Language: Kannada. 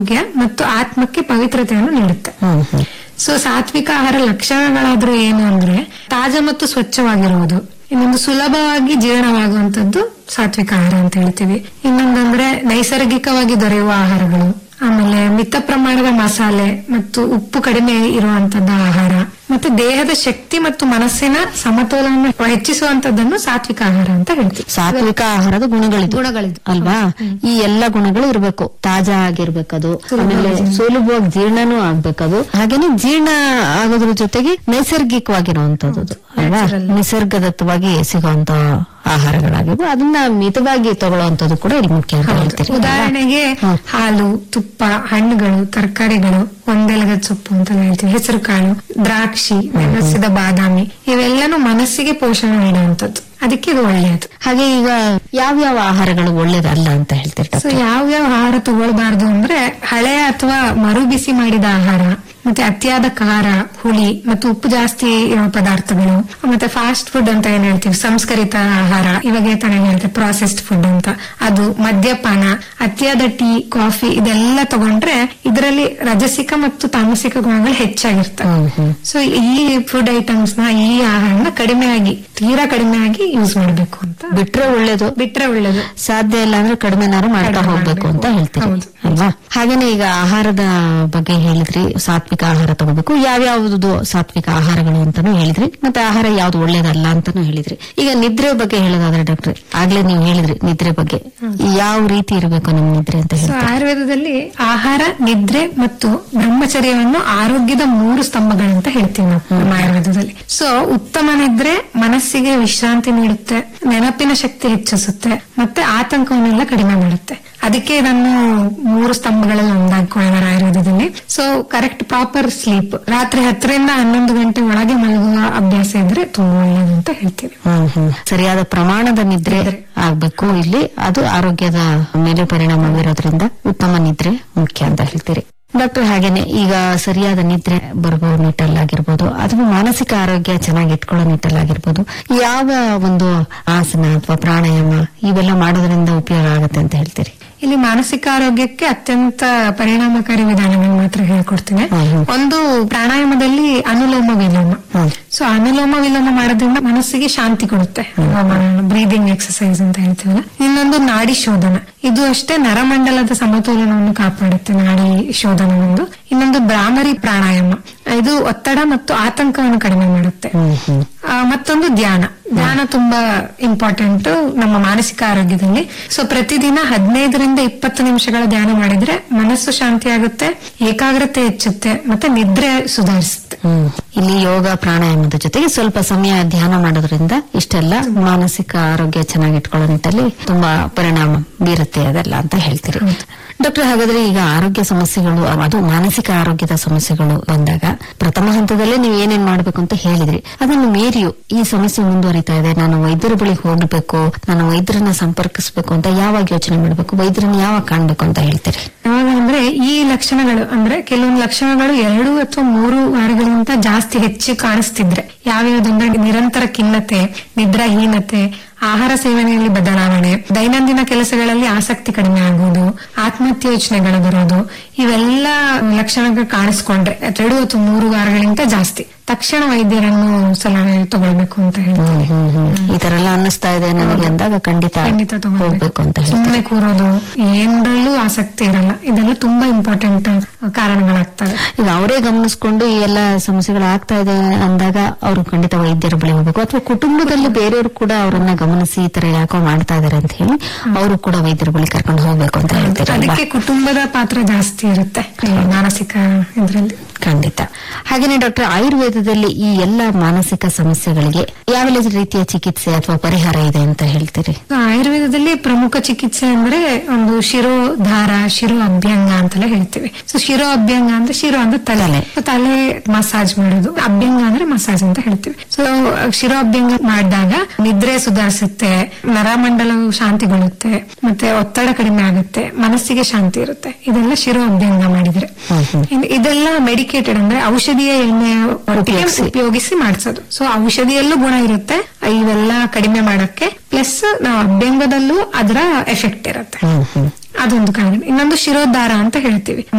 ಆರೋಗ್ಯ ಮತ್ತು ಆತ್ಮಕ್ಕೆ ಪವಿತ್ರತೆಯನ್ನು ನೀಡುತ್ತೆ ಹ್ಮ್ ಹ್ಮ್ ಸೊ ಸಾತ್ವಿಕ ಆಹಾರ ಲಕ್ಷಣಗಳಾದ್ರೂ ಏನು ಅಂದ್ರೆ ತಾಜಾ ಮತ್ತು ಸ್ವಚ್ಛವಾಗಿರುವುದು ಇನ್ನೊಂದು ಸುಲಭವಾಗಿ ಜೀರ್ಣವಾಗುವಂತದ್ದು ಸಾತ್ವಿಕ ಆಹಾರ ಅಂತ ಹೇಳ್ತೀವಿ ಇನ್ನೊಂದಂದ್ರೆ ನೈಸರ್ಗಿಕವಾಗಿ ದೊರೆಯುವ ಆಹಾರಗಳು ಆಮೇಲೆ ಮಿತ ಪ್ರಮಾಣದ ಮಸಾಲೆ ಮತ್ತು ಉಪ್ಪು ಕಡಿಮೆ ಇರುವಂತದ್ದು ಆಹಾರ ಮತ್ತೆ ದೇಹದ ಶಕ್ತಿ ಮತ್ತು ಮನಸ್ಸಿನ ಸಮತೋಲನ ಹೆಚ್ಚಿಸುವಂತದ್ದನ್ನು ಸಾತ್ವಿಕ ಆಹಾರ ಅಂತ ಹೇಳ್ತೀವಿ ಸಾತ್ವಿಕ ಆಹಾರದ ಗುಣಗಳಿದು ಗುಣಗಳಿದು. ಅಲ್ವಾ ಈ ಎಲ್ಲ ಗುಣಗಳು ಇರಬೇಕು ತಾಜಾ ಆಗಿರ್ಬೇಕದು ಆಮೇಲೆ ಸುಲಭವಾಗಿ ಜೀರ್ಣನೂ ಆಗ್ಬೇಕದು ಹಾಗೇನೆ ಜೀರ್ಣ ಆಗೋದ್ರ ಜೊತೆಗೆ ನೈಸರ್ಗಿಕವಾಗಿರುವಂತದ್ದು ಅಲ್ವಾ ನಿಸರ್ಗದತ್ತವಾಗಿ ಸಿಗುವಂತ ಆಹಾರಗಳಾಗಿವೆ ಅದನ್ನ ಮಿತವಾಗಿ ತಗೊಳ್ಳುವಂತದ್ದು ಕೂಡ ಇಲ್ಲಿ ಮುಖ್ಯ ಅಂತ ಹೇಳ್ತೀರಿ ಅಲ್ವಾ? ಉದಾಹರಣೆಗೆ ಹ್ಮ್. ಹಾಲು ತುಪ್ಪ ಹಣ್ಣುಗಳು ತರಕಾರಿಗಳು ಒಂದೆಲಗದ ಸೊಪ್ಪು ಅಂತ ಹೇಳ್ತೀವಿ ಹೆಸರು ಕಾಳು ದ್ರಾಕ್ಷಿ ನೆನೆಸಿದ ಬಾದಾಮಿ ಇವೆಲ್ಲನೂ ಮನಸ್ಸಿಗೆ ಪೋಷಣೆ ನೀಡುವಂತದ್ದು ಅದಕ್ಕೆ ಇದು ಒಳ್ಳೆಯದು ಹಾಗೆ ಈಗ ಯಾವ್ಯಾವ ಆಹಾರಗಳು ಒಳ್ಳೇದಲ್ಲ ಅಂತ ಹೇಳ್ತೀರಿ ಸೊ ಡಾಕ್ಟರ್ ಯಾವ್ಯಾವ ಆಹಾರ ತಗೊಳ್ಬಾರ್ದು ಅಂದ್ರೆ ಹಳೆಯ ಅಥವಾ ಮರು ಬಿಸಿ ಮಾಡಿದ ಆಹಾರ ಮತ್ತೆ ಅತಿಯಾದ ಖಾರ ಹುಳಿ ಮತ್ತು ಉಪ್ಪು ಜಾಸ್ತಿ ಇರುವ ಪದಾರ್ಥಗಳು ಮತ್ತೆ ಫಾಸ್ಟ್ ಫುಡ್ ಅಂತ ಏನ್ ಹೇಳ್ತೀವಿ ಸಂಸ್ಕರಿತ ಆಹಾರ ಇವಾಗ ತಾನೇ ಹೇಳ್ತೇವೆ ಪ್ರಾಸೆಸ್ಡ್ ಫುಡ್ ಅಂತ ಅದು ಮದ್ಯಪಾನ ಅತಿಯಾದ ಟೀ ಕಾಫಿ ಇದೆಲ್ಲ ತಗೊಂಡ್ರೆ ಇದರಲ್ಲಿ ರಜಸಿಕ ಮತ್ತು ತಾಮಸಿಕ ಗುಣಗಳು ಹೆಚ್ಚಾಗಿರ್ತವೆ ಹ್ಮ್ ಹ್ಮ್ ಸೊ ಈ ಫುಡ್ ಐಟಮ್ಸ್ ನ ಈ ಆಹಾರನ ಕಡಿಮೆಯಾಗಿ ತೀರಾ ಕಡಿಮೆಯಾಗಿ ಯೂಸ್ ಮಾಡಬೇಕು ಅಂತ ಬಿಟ್ರೆ ಒಳ್ಳೇದು ಬಿಟ್ರೆ ಒಳ್ಳೇದು ಸಾಧ್ಯ ಇಲ್ಲ ಅಂದ್ರೆ ಕಡಿಮೆನಾರು ಮಾಡ್ತಾ ಕಡಿಮೆ ಹೋಗ್ಬೇಕು ಅಂತ ಮಾಡ್ಬೇಕು. ಹೇಳ್ತೀರಿ ಹೌದು. ಅಲ್ವಾ ಹಾಗೇನೆ ಈಗ ಆಹಾರದ ಬಗ್ಗೆ ಹೇಳಿದ್ರಿ ಸಾತ್ವಿಕ ಆಹಾರ ತಗೋಬೇಕು ಯಾವ್ಯಾವ್ದು ಸಾತ್ವಿಕ ಆಹಾರಗಳು ಅಂತಾನು ಹೇಳಿದ್ರಿ ಮತ್ತೆ ಆಹಾರ ಯಾವ್ದು ಒಳ್ಳೇದಲ್ಲ ಅಂತಾನು ಹೇಳಿದ್ರಿ ಈಗ ನಿದ್ರೆ ಬಗ್ಗೆ ಹೇಳೋದಾದ್ರೆ ಡಾಕ್ಟ್ರೆ ಆಗ್ಲೇ ನೀವು ಹೇಳಿದ್ರಿ ನಿದ್ರೆ ಬಗ್ಗೆ ಯಾವ ರೀತಿ ಇರಬೇಕು ನಮ್ ನಿದ್ರೆ ಅಂತ ಸೊ ಹೇಳಿ ಆಯುರ್ವೇದದಲ್ಲಿ ಆಹಾರ ನಿದ್ರೆ ಮತ್ತು ಬ್ರಹ್ಮಚರ್ಯವನ್ನು ಆರೋಗ್ಯದ ಮೂರು ಸ್ತಂಭಗಳಂತ ಹೇಳ್ತೀವಿ ನಾವು ನಮ್ಮ ಆಯುರ್ವೇದದಲ್ಲಿ ಸೊ ಉತ್ತಮ ನಿದ್ರೆ ಮನಸ್ಸಿಗೆ ವಿಶ್ರಾಂತಿ ನೀಡುತ್ತೆ ನೆನಪಿನ ಶಕ್ತಿ ಹೆಚ್ಚಿಸುತ್ತೆ ಮತ್ತೆ ಆತಂಕವನ್ನೆಲ್ಲ ಕಡಿಮೆ ಮಾಡುತ್ತೆ ಅದಕ್ಕೆ ಇದನ್ನು ಮೂರು ಸ್ತಂಭಗಳಲ್ಲಿ ಒಂದಾಗಿಕೊಂಡಿದ್ದಾರೆ ಆಯುರ್ವೇದದಲ್ಲಿ ಸೊ ಕರೆಕ್ಟ್ ಪ್ರಾಪರ್ ಸ್ಲೀಪ್ ರಾತ್ರಿ ಹತ್ತರಿಂದ ಹನ್ನೊಂದು ಗಂಟೆ ಒಳಗೆ ಮಲಗುವ ಅಭ್ಯಾಸ ಇದ್ರೆ ತುಂಬಾ ಒಳ್ಳೆಯದು ಅಂತ ಹೇಳ್ತೀವಿ ಹ್ಮ್ ಹ್ಮ್ ಸರಿಯಾದ ಪ್ರಮಾಣದ ನಿದ್ರೆ ಆಗ್ಬೇಕು ಇಲ್ಲಿ ಅದು ಆರೋಗ್ಯದ ಮೇಲೆ ಪರಿಣಾಮ ಬೀರೋದ್ರಿಂದ ಉತ್ತಮ ನಿದ್ರೆ ಮುಖ್ಯ ಅಂತ ಹೇಳ್ತೀರಿ ಡಾಕ್ಟರ್ ಹಾಗೇನೆ ಈಗ ಸರಿಯಾದ ನಿದ್ರೆ ಬರುವ ನಿಟ್ಟಲ್ಲಾಗಿರ್ಬೋದು ಅಥವಾ ಮಾನಸಿಕ ಆರೋಗ್ಯ ಚೆನ್ನಾಗಿ ಇಟ್ಕೊಳ್ಳೋ ನಿಟ್ಟಲ್ಲಾಗಿರ್ಬೋದು ಯಾವ ಒಂದು ಆಸನ ಅಥವಾ ಪ್ರಾಣಾಯಾಮ ಇವೆಲ್ಲ ಮಾಡೋದ್ರಿಂದ ಉಪಯೋಗ ಆಗುತ್ತೆ ಅಂತ ಹೇಳ್ತೀರಿ ಇಲ್ಲಿ ಮಾನಸಿಕ ಆರೋಗ್ಯಕ್ಕೆ ಅತ್ಯಂತ ಪರಿಣಾಮಕಾರಿ ವಿಧಾನಗಳು ಮಾತ್ರ ಹೇಳ್ಕೊಡ್ತೀನಿ ಹ್ಮ್ ಹ್ಮ್. ಒಂದು ಪ್ರಾಣಾಯಾಮದಲ್ಲಿ ಅನುಲೋಮ ವಿಲೋಮ ಹ್ಮ್. ಸೊ ಅನುಲೋಮ ವಿಲೋಮ ಮಾಡೋದ್ರಿಂದ ಮನಸ್ಸಿಗೆ ಶಾಂತಿ ಕೊಡುತ್ತೆ ಬ್ರೀದಿಂಗ್ ಎಕ್ಸರ್ಸೈಸ್ ಅಂತ ಹೇಳ್ತೀವಲ್ಲ ಇನ್ನೊಂದು ನಾಡಿ ಶೋಧನ ಇದು ಅಷ್ಟೇ ನರಮಂಡಲದ ಸಮತೋಲನವನ್ನು ಕಾಪಾಡುತ್ತೆ ನಾಡಿ ಶೋಧನ ಒಂದು ಇನ್ನೊಂದು ಭ್ರಾಮರಿ ಪ್ರಾಣಾಯಾಮ ಇದು ಒತ್ತಡ ಮತ್ತು ಆತಂಕವನ್ನು ಕಡಿಮೆ ಮಾಡುತ್ತೆ ಹ್ಮ್ ಹ್ಮ್ ಆ, ಮತ್ತೊಂದು ಧ್ಯಾನ ಧ್ಯಾನ ತುಂಬಾ ಇಂಪಾರ್ಟೆಂಟ್ ನಮ್ಮ ಮಾನಸಿಕ ಆರೋಗ್ಯದಲ್ಲಿ ಸೊ ಪ್ರತಿದಿನ ಹದಿನೈದರಿಂದ ಇಪ್ಪತ್ತು ನಿಮಿಷಗಳ ಧ್ಯಾನ ಮಾಡಿದ್ರೆ ಮನಸ್ಸು ಶಾಂತಿ ಆಗುತ್ತೆ ಏಕಾಗ್ರತೆ ಹೆಚ್ಚುತ್ತೆ ಮತ್ತೆ ನಿದ್ರೆ ಸುಧಾರಿಸುತ್ತೆ ಹ್ಮ್. ಇಲ್ಲಿ ಯೋಗ ಪ್ರಾಣಾಯಾಮದ ಜೊತೆಗೆ ಸ್ವಲ್ಪ ಸಮಯ ಧ್ಯಾನ ಮಾಡೋದ್ರಿಂದ ಇಷ್ಟೆಲ್ಲ ಮಾನಸಿಕ ಆರೋಗ್ಯ ಚೆನ್ನಾಗಿ ಇಟ್ಕೊಳ್ಳೋ ನಿಟ್ಟಲ್ಲಿ ತುಂಬಾ ಪರಿಣಾಮ ಬೀರುತ್ತೆ ಅದೆಲ್ಲ ಅಂತ ಹೇಳ್ತೀರಿ ಡಾಕ್ಟರ್ ಹಾಗಾದ್ರೆ ಈಗ ಆರೋಗ್ಯ ಸಮಸ್ಯೆಗಳು ಅದು ಮಾನಸಿಕ ಆರೋಗ್ಯದ ಸಮಸ್ಯೆಗಳು ಬಂದಾಗ ಪ್ರಥಮ ಹಂತದಲ್ಲೇ ನೀವು ಏನೇನ್ ಮಾಡ್ಬೇಕು ಅಂತ ಹೇಳಿದ್ರಿ ಅದನ್ನು ಮೀರಿಯು ಈ ಸಮಸ್ಯೆ ಮುಂದುವರಿತಾ ಇದೆ ನಾನು ವೈದ್ಯರ ಬಳಿ ಹೋಗ್ಬೇಕು ನಾನು ವೈದ್ಯರನ್ನ ಸಂಪರ್ಕಿಸಬೇಕು ಅಂತ ಯಾವಾಗ ಯೋಚನೆ ಮಾಡಬೇಕು ವೈದ್ಯರನ್ನ ಯಾವಾಗ ಕಾಣ್ಬೇಕು ಅಂತ ಹೇಳ್ತೀರಿ ಯಾವಾಗ ಅಂದ್ರೆ ಈ ಲಕ್ಷಣಗಳು ಅಂದ್ರೆ ಕೆಲವೊಂದು ಲಕ್ಷಣಗಳು ಎರಡು ಅಥವಾ ಮೂರು ವಾರಗಳಿಗಿಂತ ಜಾಸ್ತಿ ಹೆಚ್ಚು ಕಾಣಿಸ್ತಿದ್ರೆ ಯಾವ್ಯಾವ್ದಂದ್ರೆ ನಿರಂತರ ಖಿನ್ನತೆ ನಿದ್ರಾಹೀನತೆ ಆಹಾರ ಸೇವನೆಯಲ್ಲಿ ಬದಲಾವಣೆ ದೈನಂದಿನ ಕೆಲಸಗಳಲ್ಲಿ ಆಸಕ್ತಿ ಕಡಿಮೆ ಆಗುವುದು ಆತ್ಮಹತ್ಯೆ ಯೋಚನೆಗಳು ಬರೋದು ಇವೆಲ್ಲ ಲಕ್ಷಣಗಳು ಕಾಣಿಸ್ಕೊಂಡ್ರೆ ಎರಡು ಅಥವಾ ಮೂರು ವಾರಗಳಿಗಿಂತ ಜಾಸ್ತಿ ತಕ್ಷಣ ವೈದ್ಯರನ್ನು ಸಲಹೆ ತಗೊಳ್ಬೇಕು ಅಂತ ಹೇಳಿ ಹ್ಮ್ ಹ್ಮ್ ಹ್ಮ್ ಈ ತರ ಎಲ್ಲ ಅನ್ನಿಸ್ತಾ ಇದೆ ನನಗೆ ಅಂದಾಗ ಖಂಡಿತ ಖಂಡಿತ ಹೋಗ್ಬೇಕು ಅಂತ ಹೇಳ್ತಾರೆ ಸುಮ್ಮನೆ ಕೂರೋದು ಏನರಲ್ಲೂ ಆಸಕ್ತಿ ಇರಲ್ಲ ಇದೆಲ್ಲ ತುಂಬಾ ಇಂಪಾರ್ಟೆಂಟ್ ಕಾರಣಗಳಾಗ್ತವೆ ಈಗ ಅವರೇ ಗಮನಿಸ್ಕೊಂಡು ಈ ಎಲ್ಲ ಸಮಸ್ಯೆಗಳು ಆಗ್ತಾ ಇದೆ ಅಂದಾಗ ಅವರು ಖಂಡಿತ ವೈದ್ಯರ ಬಳಿ ಹೋಗ್ಬೇಕು ಅಥವಾ ಕುಟುಂಬದಲ್ಲಿ ಬೇರೆಯವರು ಕೂಡ ಅವರನ್ನ ಗಮನಿಸಿ ಈ ತರ ಯಾಕೋ ಮಾಡ್ತಾ ಇದಾರೆ ಅಂತ ಹೇಳಿ ಅವರು ಕೂಡ ವೈದ್ಯರ ಬಳಿ ಕರ್ಕೊಂಡು ಹೋಗ್ಬೇಕು ಅಂತ ಹೇಳ್ತೀರಲ್ವಾ ಅದಕ್ಕೆ ಕುಟುಂಬದ ಪಾತ್ರ ಜಾಸ್ತಿ ಇರುತ್ತೆ ಈ ಮಾನಸಿಕ ಇದ್ರಲ್ಲಿ ಖಂಡಿತ ಹಾಗೇನೆ ಡಾಕ್ಟರ್ ಆಯುರ್ವೇದದಲ್ಲಿ ಈ ಎಲ್ಲ ಮಾನಸಿಕ ಸಮಸ್ಯೆಗಳಿಗೆ ಯಾವೆಲ್ಲ ರೀತಿಯ ಚಿಕಿತ್ಸೆ ಅಥವಾ ಪರಿಹಾರ ಇದೆ ಅಂತ ಹೇಳ್ತೀರಿ ಆಯುರ್ವೇದದಲ್ಲಿ ಪ್ರಮುಖ ಚಿಕಿತ್ಸೆ ಅಂದ್ರೆ ಒಂದು ಶಿರೋಧಾರ ಶಿರೋ ಅಭ್ಯಂಗ ಅಂತೆಲ್ಲ ಹೇಳ್ತೀವಿ ಸೊ ಶಿರೋ ಅಭ್ಯಂಗ ಅಂದ್ರೆ ಶಿರೋ ಅಂದ್ರೆ ತಲೆ ತಲೆ. So, ತಲೆ ಮಸಾಜ್ ಮಾಡೋದು ಅಭ್ಯಂಗ ಅಂದ್ರೆ ಮಸಾಜ್ ಅಂತ ಹೇಳ್ತೀವಿ ಸೊ ಶಿರೋ ಅಭ್ಯಂಗ ಮಾಡಿದಾಗ ನಿದ್ರೆ ಸುಧಾರಿಸುತ್ತೆ ನರಮಂಡಲವು ಶಾಂತಿಗೊಳ್ಳುತ್ತೆ ಮತ್ತೆ ಒತ್ತಡ ಕಡಿಮೆ ಆಗುತ್ತೆ ಮನಸ್ಸಿಗೆ ಶಾಂತಿ ಇರುತ್ತೆ ಇದೆಲ್ಲ ಶಿರೋ ಅಭ್ಯಂಗ ಮಾಡಿದ್ರೆ ಹ್ಮ್ ಹ್ಮ್. ಇನ್ನು ಇದೆಲ್ಲ ಮೆಡಿಕೇಟೆಡ್ ಅಂದ್ರೆ ಔಷಧೀಯ ಎಣ್ಣೆ ಒಟ್ಟಿಗೆ ಉಪಯೋಗಿಸಿ. ಉಪಯೋಗಿಸಿ ಮಾಡಿಸೋದು ಸೊ ಔಷಧಿಯಲ್ಲೂ ಗುಣ ಇರುತ್ತೆ ಇವೆಲ್ಲ ಕಡಿಮೆ ಮಾಡಕ್ಕೆ ಪ್ಲಸ್ ನಾವು ಅಭ್ಯಂಗದಲ್ಲೂ ಅದರ ಎಫೆಕ್ಟ್ ಇರುತ್ತೆ ಹ್ಮ್ ಹ್ಮ್ ಅದೊಂದು ಕಾರಣ ಇನ್ನೊಂದು ಶಿರೋದ್ಧಾರ ಅಂತ ಹೇಳ್ತೀವಿ